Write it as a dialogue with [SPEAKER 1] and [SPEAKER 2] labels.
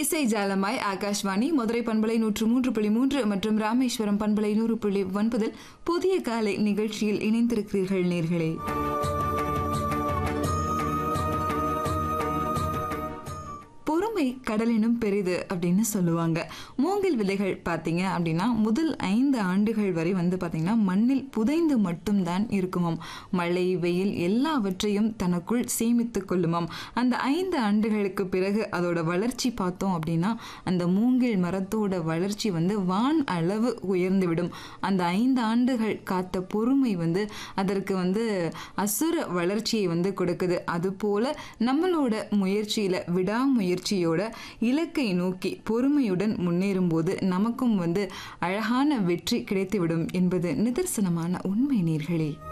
[SPEAKER 1] இசை ஜாலமாய் ஆகாஷ்வாணி மதுரை பண்பலை நூற்று மூன்று புள்ளி மூன்று மற்றும் ராமேஸ்வரம் பண்பலை நூறு புள்ளி ஒன்பதில் புதிய காலை நிகழ்ச்சியில் இணைந்திருக்கிறீர்கள் நேர்களே பொறுமை கடலினும் பெரிது அப்படின்னு சொல்லுவாங்க மூங்கில் விதைகள் பார்த்தீங்க அப்படின்னா முதல் ஐந்து ஆண்டுகள் வரை வந்து பார்த்தீங்கன்னா மண்ணில் புதைந்து மட்டும்தான் இருக்குமாம் மழை வெயில் எல்லாவற்றையும் தனக்குள் சேமித்து கொள்ளுமாம் அந்த ஐந்து ஆண்டுகளுக்கு பிறகு அதோட வளர்ச்சி பார்த்தோம் அப்படின்னா அந்த மூங்கில் மரத்தோட வளர்ச்சி வந்து வான் அளவு உயர்ந்துவிடும் அந்த ஐந்து ஆண்டுகள் காத்த பொறுமை வந்து அதற்கு வந்து அசுர வளர்ச்சியை வந்து கொடுக்குது அதுபோல நம்மளோட முயற்சியில விடாமுயற்சியோட இலக்கை நோக்கி பொறுமையுடன் முன்னேறும்போது நமக்கும் வந்து அழகான வெற்றி கிடைத்துவிடும் என்பது நிதர்சனமான உண்மை நேர்களே